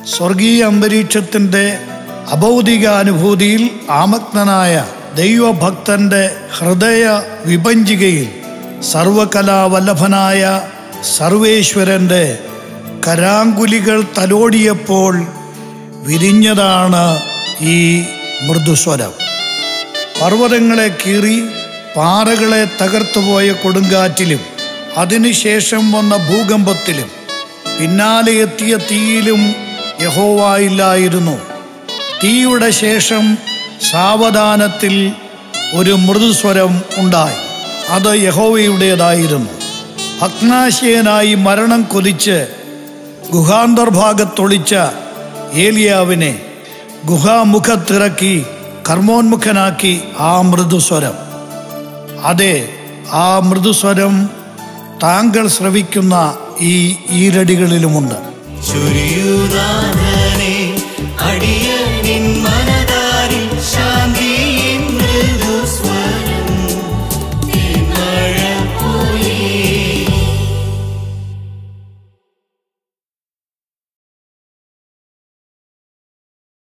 സ്വർഗീയ അന്തരീക്ഷത്തിൻ്റെ അഭൗതിക അനുഭൂതിയിൽ ആമഗ്നനായ ദൈവഭക്തന്റെ ഹൃദയ വിഭഞ്ചികയിൽ സർവകലാവല്ലഭനായ സർവേശ്വരന്റെ കരാങ്കുലികൾ തലോടിയപ്പോൾ വിരിഞ്ഞതാണ് ഈ മൃദുസ്വരം പർവ്വതങ്ങളെ കീറി പാറകളെ തകർത്തുപോയ കൊടുങ്കാറ്റിലും അതിനുശേഷം വന്ന ഭൂകമ്പത്തിലും പിന്നാലെ എത്തിയ തീയിലും യഹോവായില്ലായിരുന്നു തീയുടെ ശേഷം സാവധാനത്തിൽ ഒരു മൃദുസ്വരം ഉണ്ടായി അത് യഹോവയുടേതായിരുന്നു ഭഗ്നാശയനായി മരണം കൊതിച്ച് ഗുഹാന്തർഭാഗത്തൊളിച്ച ഏലിയാവിനെ ഗുഹാമുഖത്തിറക്കി കർമ്മോന്മുഖനാക്കി ആ മൃദുസ്വരം അതെ ആ മൃദുസ്വരം താങ്കൾ ശ്രവിക്കുന്ന ഈ ഈരടികളിലുമുണ്ട് ചുരിയുതാൻ